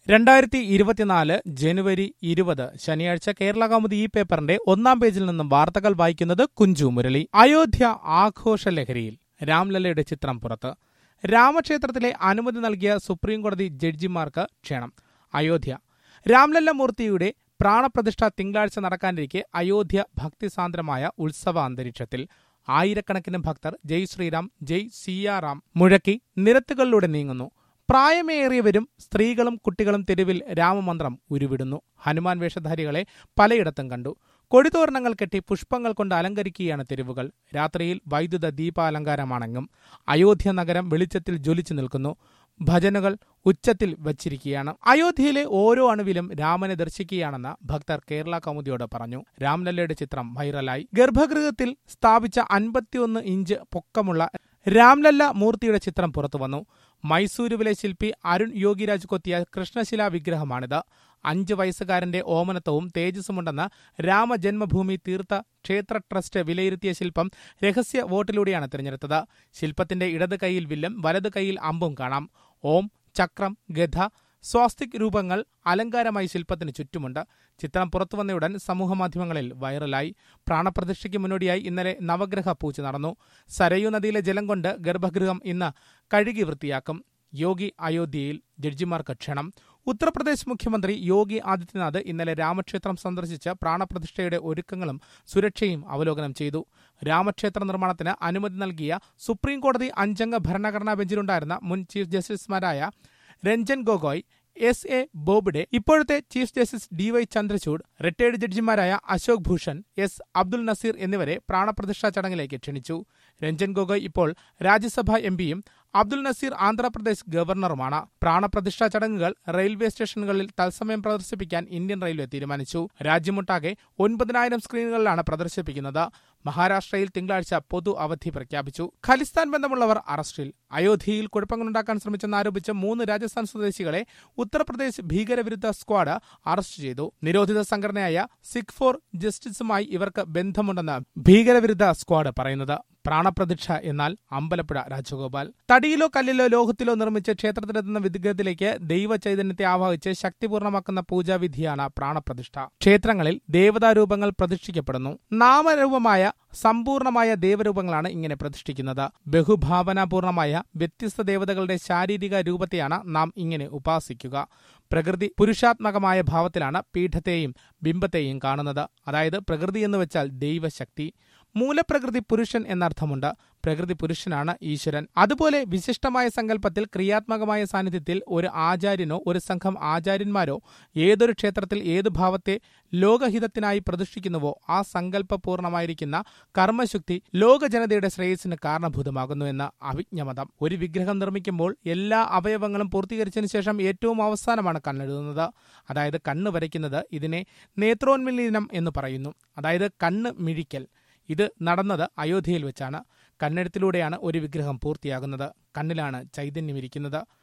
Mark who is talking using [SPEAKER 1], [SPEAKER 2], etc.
[SPEAKER 1] രണ്ടായിരത്തി ഇരുപത്തിനാല് ജനുവരി ഇരുപത് ശനിയാഴ്ച കേരള കൗമുദി ഈ പേപ്പറിന്റെ ഒന്നാം പേജിൽ നിന്നും വാർത്തകൾ വായിക്കുന്നത് കുഞ്ചു മുരളി അയോധ്യ ആഘോഷലഹരിയിൽ രാംലല്ലയുടെ ചിത്രം പുറത്ത് രാമക്ഷേത്രത്തിലെ അനുമതി നൽകിയ സുപ്രീം കോടതി ജഡ്ജിമാർക്ക് ക്ഷണം അയോധ്യ രാംലല്ല മൂർത്തിയുടെ പ്രാണപ്രതിഷ്ഠ തിങ്കളാഴ്ച നടക്കാനിരിക്കെ അയോധ്യ ഭക്തിസാന്ദ്രമായ ഉത്സവ അന്തരീക്ഷത്തിൽ ആയിരക്കണക്കിന് ഭക്തർ ജയ് ശ്രീറാം ജയ് സിയാറാം മുഴക്കി നിരത്തുകളിലൂടെ നീങ്ങുന്നു പ്രായമേറിയവരും സ്ത്രീകളും കുട്ടികളും തെരുവിൽ രാമമന്ത്രം ഉരുവിടുന്നു ഹനുമാൻ വേഷധാരികളെ പലയിടത്തും കണ്ടു കൊടിതോരണങ്ങൾ കെട്ടി പുഷ്പങ്ങൾ കൊണ്ട് അലങ്കരിക്കുകയാണ് തെരുവുകൾ രാത്രിയിൽ വൈദ്യുത ദീപാലങ്കാരമാണെങ്കും അയോധ്യ നഗരം വെളിച്ചത്തിൽ ജ്വലിച്ചു നിൽക്കുന്നു ഭജനുകൾ ഉച്ചത്തിൽ വച്ചിരിക്കുകയാണ് അയോധ്യയിലെ ഓരോ അണുവിലും രാമനെ ദർശിക്കുകയാണെന്ന് ഭക്തർ കേരള കൗമുദിയോട് പറഞ്ഞു രാംലല്ലയുടെ ചിത്രം വൈറലായി ഗർഭഗൃഹത്തിൽ സ്ഥാപിച്ച അൻപത്തിയൊന്ന് ഇഞ്ച് പൊക്കമുള്ള രാംലല്ല മൂർത്തിയുടെ ചിത്രം പുറത്തുവന്നു മൈസൂരുവിലെ ശില്പി അരുൺ യോഗിരാജ് കൊത്തിയ കൃഷ്ണശിലാ വിഗ്രഹമാണിത് അഞ്ച് വയസ്സുകാരന്റെ ഓമനത്വവും തേജസ്സുമുണ്ടെന്ന് രാമജന്മഭൂമി തീർത്ഥ ക്ഷേത്ര ട്രസ്റ്റ് വിലയിരുത്തിയ ശില്പം രഹസ്യ വോട്ടിലൂടെയാണ് തിരഞ്ഞെടുത്തത് ശില്പത്തിന്റെ ഇടത് കൈയിൽ വില്ലും വലത് കൈയിൽ അമ്പും കാണാം ഓം ചക്രം ഗധ സ്വാസ്തിക് രൂപങ്ങൾ അലങ്കാരമായി ശില്പത്തിന് ചുറ്റുമുണ്ട് ചിത്രം പുറത്തുവന്നയുടൻ സമൂഹമാധ്യമങ്ങളിൽ വൈറലായി പ്രാണപ്രതിഷ്ഠയ്ക്ക് മുന്നോടിയായി ഇന്നലെ നവഗ്രഹ പൂജ നടന്നു സരയൂ നദിയിലെ ജലം കൊണ്ട് ഗർഭഗൃഹം ഇന്ന് കഴുകി വൃത്തിയാക്കും യോഗി അയോധ്യയിൽ ജഡ്ജിമാർക്ക് ക്ഷണം ഉത്തർപ്രദേശ് മുഖ്യമന്ത്രി യോഗി ആദിത്യനാഥ് ഇന്നലെ രാമക്ഷേത്രം സന്ദർശിച്ച് പ്രാണപ്രതിഷ്ഠയുടെ ഒരുക്കങ്ങളും സുരക്ഷയും അവലോകനം ചെയ്തു രാമക്ഷേത്ര നിർമ്മാണത്തിന് അനുമതി നൽകിയ സുപ്രീം കോടതി അഞ്ചംഗ ഭരണഘടനാ ബെഞ്ചിലുണ്ടായിരുന്ന മുൻ ചീഫ് ജസ്റ്റിസുമാരായ രഞ്ജൻ ഗൊഗോയ് എസ് എ ബോബ്ഡെ ഇപ്പോഴത്തെ chief justice D Y Chandrachud retired ജഡ്ജിമാരായ അശോക് ഭൂഷൺ എസ് അബ്ദുൽ നസീർ എന്നിവരെ പ്രാണപ്രതിഷ്ഠാ ചടങ്ങിലേക്ക് ക്ഷണിച്ചു രഞ്ജൻ ഗൊഗോയ് ഇപ്പോൾ രാജ്യസഭാ എം പിയും അബ്ദുൽ നസീർ ആന്ധ്രാപ്രദേശ് ഗവർണറുമാണ് പ്രാണപ്രതിഷ്ഠാ ചടങ്ങുകൾ റെയിൽവേ സ്റ്റേഷനുകളിൽ തത്സമയം പ്രദർശിപ്പിക്കാൻ ഇന്ത്യൻ റെയിൽവേ തീരുമാനിച്ചു രാജ്യമൊട്ടാകെ ഒൻപതിനായിരം സ്ക്രീനുകളിലാണ് പ്രദർശിപ്പിക്കുന്നത് മഹാരാഷ്ട്രയിൽ തിങ്കളാഴ്ച പൊതു അവധി പ്രഖ്യാപിച്ചു ഖലിസ്ഥാൻ ബന്ധമുള്ളവർ അറസ്റ്റിൽ അയോധ്യയിൽ കുഴപ്പങ്ങളുണ്ടാക്കാൻ ശ്രമിച്ചെന്നാരോപിച്ച് മൂന്ന് രാജസ്ഥാൻ സ്വദേശികളെ ഉത്തർപ്രദേശ് ഭീകരവിരുദ്ധ സ്ക്വാഡ് അറസ്റ്റ് ചെയ്തു നിരോധിത സംഘടനയായ സിഖ് ഫോർ ജസ്റ്റിസുമായി ഇവർക്ക് ബന്ധമുണ്ടെന്ന് ഭീകരവിരുദ്ധ സ്ക്വാഡ് പറയുന്നത് പ്രാണപ്രതിഷ്ഠ എന്നാൽ അമ്പലപ്പുഴ രാജഗോപാൽ തടിയിലോ കല്ലിലോ ലോഹത്തിലോ നിർമ്മിച്ച് ക്ഷേത്രത്തിലെത്തുന്ന വിഗ്രഹത്തിലേക്ക് ദൈവ ചൈതന്യത്തെ ആവാഹിച്ച് ശക്തിപൂർണ്ണമാക്കുന്ന പൂജാവിധിയാണ് പ്രാണപ്രതിഷ്ഠ ക്ഷേത്രങ്ങളിൽ ദേവതാരൂപങ്ങൾ പ്രതിഷ്ഠിക്കപ്പെടുന്നു നാമരൂപമായ സമ്പൂർണമായ ദേവരൂപങ്ങളാണ് ഇങ്ങനെ പ്രതിഷ്ഠിക്കുന്നത് ബഹുഭാവനാപൂർണമായ വ്യത്യസ്ത ദേവതകളുടെ ശാരീരിക രൂപത്തെയാണ് നാം ഇങ്ങനെ ഉപാസിക്കുക പ്രകൃതി പുരുഷാത്മകമായ ഭാവത്തിലാണ് പീഠത്തെയും ബിംബത്തെയും കാണുന്നത് അതായത് പ്രകൃതി എന്ന് വെച്ചാൽ ദൈവശക്തി മൂലപ്രകൃതി പുരുഷൻ എന്നർത്ഥമുണ്ട് പ്രകൃതി പുരുഷനാണ് ഈശ്വരൻ അതുപോലെ വിശിഷ്ടമായ സങ്കല്പത്തിൽ ക്രിയാത്മകമായ സാന്നിധ്യത്തിൽ ഒരു ആചാര്യനോ ഒരു സംഘം ആചാര്യന്മാരോ ഏതൊരു ക്ഷേത്രത്തിൽ ഏതു ഭാവത്തെ ലോകഹിതത്തിനായി പ്രതിഷ്ഠിക്കുന്നുവോ ആ സങ്കല്പപൂർണമായിരിക്കുന്ന കർമ്മശുദ്ധി ലോകജനതയുടെ ശ്രേയസ്സിന് കാരണഭൂതമാകുന്നു എന്ന് അഭിജ്ഞമതം ഒരു വിഗ്രഹം നിർമ്മിക്കുമ്പോൾ എല്ലാ അവയവങ്ങളും പൂർത്തീകരിച്ചതിനു ശേഷം ഏറ്റവും അവസാനമാണ് കണ്ണെഴുതുന്നത് അതായത് കണ്ണ് വരയ്ക്കുന്നത് ഇതിനെ നേത്രോന്മിലീനം എന്ന് പറയുന്നു അതായത് കണ്ണ് മിഴിക്കൽ ഇത് നടന്നത് അയോധ്യയിൽ വെച്ചാണ് കണ്ണെഴുത്തിലൂടെയാണ് ഒരു വിഗ്രഹം പൂർത്തിയാകുന്നത് കണ്ണിലാണ് ചൈതന്യമിരിക്കുന്നത്